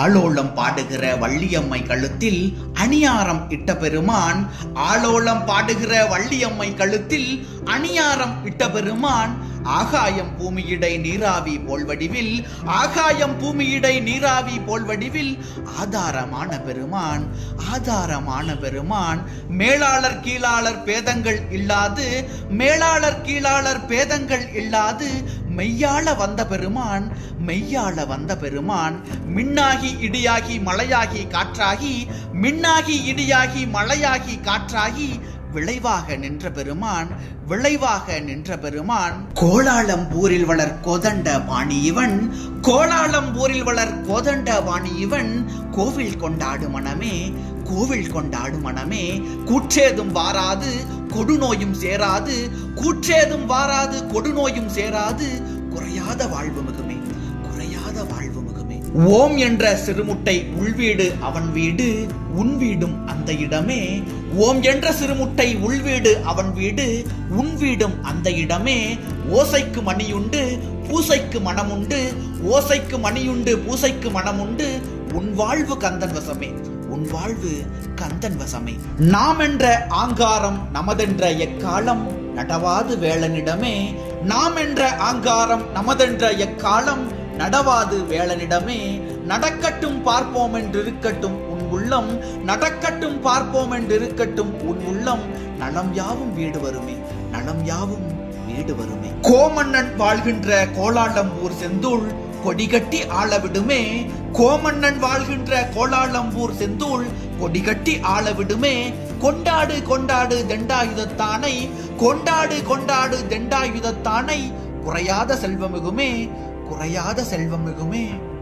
ஆளோளம் பாடுகிற வள்ளியம்மை கழுத்தில் அணியாரம் இட்ட பெருமான் ஆளோளம் பாடுகிற வள்ளியம்மை கழுத்தில் அணியாரம் இட்ட பெருமான் ஆகாயம் பூமியிடை நீராவி போல் வடிவில் ஆகாயம் பூமியிடை நீராவி போல் வடிவில் ஆதாரமான பெருமான் ஆதாரமான பெருமான் மேலாளர் கீழாளர் பேதங்கள் இல்லாது மேலாளர் கீழாளர் பேதங்கள் இல்லாது மெய்யாள வந்த பெருமான் மெய்யாள வந்த பெருமான் மின்னாகி இடியாகி மழையாகி காற்றாகி மின்னாகி இடியாகி மழையாகி காற்றாகி விளைவாக நின்ற பெருமான் விளைவாக நின்ற பெருமான் கோலாலம்பூரில் வளர் கோதண்ட பாணி இவன் கோலாலம்பூரில் வளர் கோதண்ட பாணி இவன் கோவில் கொண்டாடு மனமே கோவில் கொண்டாடு மனமே கூற்றேதும் வாராது கொடுநோயும் சேராது கூற்றேதும் வாராது கொடுநோயும் சேராது குறையாத வாழ்வு மிகுமே குறையாத வாழ்வு மிகுமே ஓம் என்ற சிறுமுட்டை உள்வீடு அவன் வீடு உன் வீடும் அந்த இடமே ஓம் என்ற சிறுமுட்டை உள்வீடு அவன் வீடு உன் வீடும் அந்த இடமே ஓசைக்கு மணியுண்டு பூசைக்கு மனமுண்டு ஓசைக்கு மணியுண்டு பூசைக்கு மனமுண்டு உன் வாழ்வு கந்தன் வசமே உன் வாழ்வு கந்தன் வசமே நாம் என்ற ஆங்காரம் நமதென்ற எக்காலம் நடவாது வேளனிடமே நாம் என்ற ஆங்காரம் நமதென்ற எக்காலம் நடவாது வேளனிடமே நடக்கட்டும் பார்ப்போம் என்றிருக்கட்டும் உன் உள்ளம் நடக்கட்டும் பார்ப்போம் என்றிருக்கட்டும் உன் உள்ளம் நலம் யாவும் வீடு வருமே நலம் யாவும் வீடு வருமே கோமன்னன் வாழ்கின்ற கோலாலம்பூர் செந்தூள் கொடிகட்டி ஆள விடுமே கோமன்னன் வாழ்கின்ற கோலாலம்பூர் செந்தூள் கொடிகட்டி ஆள விடுமே கொண்டாடு கொண்டாடு தெண்டாயுதத்தானை கொண்டாடு கொண்டாடு தெண்டாயுதத்தானை குறையாத செல்வமிகுமே குறையாத செல்வமிகுமே